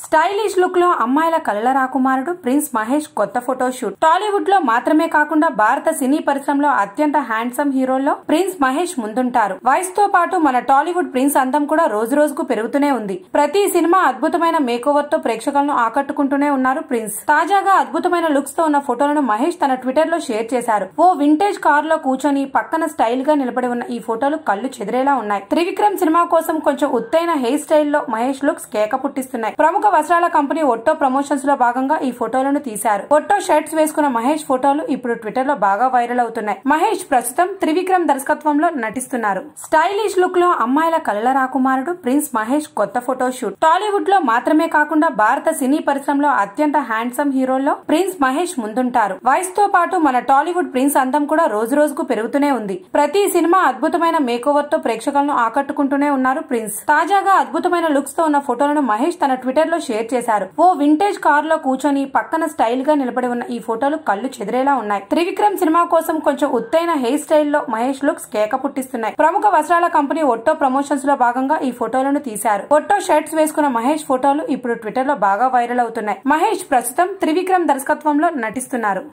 stylish look లో అమ్మాయిల కలల రాకుమారుడు ప్రిన్స్ మహేష్ కొత్త ఫోటో షూట్ టాలీవుడ్ లో మాత్రమే కాకుండా భారత సినీ పరిశ్రమలో అత్యంత హ్యాండ్సమ్ హీరోల్లో ప్రిన్స్ మహేష్ ముందుంటారు వయసుతో పాటు మన టాలీవుడ్ ప్రిన్స్ అందం కూడా రోజు రోజుకు పెరుగుతూనే ఉంది ప్రతి సినిమా అద్భుతమైన మేకోవర్ తో ప్రేక్షకులను ఆకట్టుకుంటూనే ఉన్నారు ప్రిన్స్ తాజాగా అద్భుతమైన లుక్స్ తో ఉన్న ఫోటోలను మహేష్ తన ట్విట్టర్ లో షేర్ చేశారు ఓ వింటేజ్ కార్ లో కూర్చొని పక్కన స్టైల్ గా నిలబడి ఉన్న ఈ ఫోటోలు కళ్ళు చెదిరేలా ఉన్నాయి త్రివిక్రమ్ సినిమా కోసం కొంచెం ఉత్తైన హెయిర్ స్టైల్లో మహేష్ లుక్స్ కేక పుట్టిస్తున్నాయి ప్రముఖ వస్త్రాల కంపెనీ ఒట్టో ప్రమోషన్స్ లో భాగంగా ఈ ఫోటోలను తీశారు ఒట్టో షర్ట్స్ వేసుకున్న మహేష్ ఫోటోలు ఇప్పుడు ట్విట్టర్ లో బాగా వైరల్ అవుతున్నాయి మహేష్ ప్రస్తుతం త్రివిక్రమ్ దర్శకత్వంలో నటిస్తున్నారు స్టైలిష్ లుక్ లో అమ్మాయిల కలల రాకుమారుడు ప్రిన్స్ మహేష్ కొత్త ఫోటో షూట్ టాలీవుడ్ లో మాత్రమే కాకుండా భారత సినీ పరిశ్రమలో అత్యంత హ్యాండ్సమ్ హీరోల్లో ప్రిన్స్ మహేష్ ముందుంటారు వయసుతో పాటు మన టాలీవుడ్ ప్రిన్స్ అందం కూడా రోజు రోజుకు పెరుగుతూనే ఉంది ప్రతి సినిమా అద్భుతమైన మేకోవర్ తో ప్రేక్షకులను ఆకట్టుకుంటూనే ఉన్నారు ప్రిన్స్ తాజాగా అద్భుతమైన లుక్స్ తో ఉన్న ఫోటోలను మహేష్ తన ట్విట్టర్ లో షేర్ చేశారు ఓ వింటేజ్ కార్ లో కూర్చొని పక్కన స్టైల్ గా నిలబడి ఉన్న ఈ ఫోటోలు కళ్ళు చెదిరేలా ఉన్నాయి త్రివిక్రమ్ సినిమా కోసం కొంచెం ఉత్తైన హెయిర్ స్టైల్లో మహేష్ లుక్స్ కేక పుట్టిస్తున్నాయి ప్రముఖ వస్త్రాల కంపెనీ ఒట్టో ప్రమోషన్స్ లో భాగంగా ఈ ఫోటోలను తీశారు ఒట్టో షర్ట్స్ వేసుకున్న మహేష్ ఫోటోలు ఇప్పుడు ట్విట్టర్ లో బాగా వైరల్ అవుతున్నాయి మహేష్ ప్రస్తుతం త్రివిక్రమ్ దర్శకత్వంలో నటిస్తున్నారు